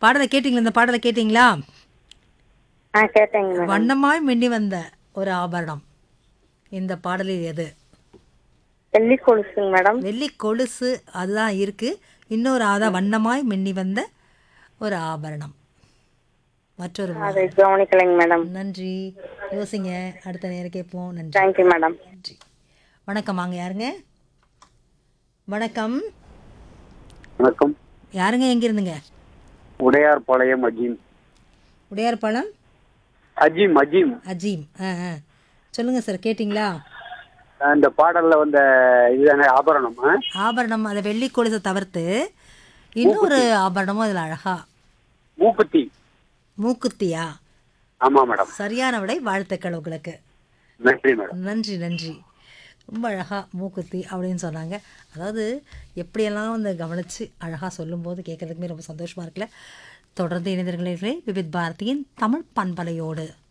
பாடலை கேட்டிங்களா இந்த பாடலை கேட்டிங்களா ஆ கேட்டேங்க மேடம் வண்ணமாய் மின்னி வந்த ஒரு ஆபரணம் இந்த பாடலில் எது வெள்ளி கொலுசுங்க மேடம் வெள்ளி கொலுசு அதுதான் இருக்கு இன்னொரு ஆதா வண்ணமாய் மின்னி வந்த ஒரு ஆபரணம் மற்றொரு வா- அதை கவனிக்கலைங்க மேடம் நன்றி யோசிங்க அடுத்த நேரம் கேட்போம் நன்றி தேங்க்யூ மேடம் நன்றி வணக்கம் வாங்க யாருங்க வணக்கம் வணக்கம் யாருங்க எங்க இருந்துங்க உடையார் பாளையம் அஜீம் உடையார்பாளையம் அஜீம் அஜீம் அஜீம் ஆ ஆ சொல்லுங்க சார் கேட்டிங்களா அந்த பாடல்ல வந்த இதுதானே ஆபரணம் ஆ? ஆபரணம் அந்த வெள்ளி கொலுசை தவிர்த்து இன்னொரு ஆபரணமும் அதில் அழகா மூக்குத்தி மூக்குத்தியா ஆமா மேடம் சரியான விடை வாழ்த்துக்கள் உங்களுக்கு நன்றி மேடம் நன்றி நன்றி ரொம்ப அழகா மூக்குத்தி அப்படின்னு சொன்னாங்க அதாவது எப்படியெல்லாம் வந்து கவனித்து அழகாக சொல்லும்போது கேட்கறதுக்குமே ரொம்ப சந்தோஷமாக இருக்குல்ல தொடர்ந்து இணைந்திருங்களே விவித் பாரதியின் தமிழ் பண்பலையோடு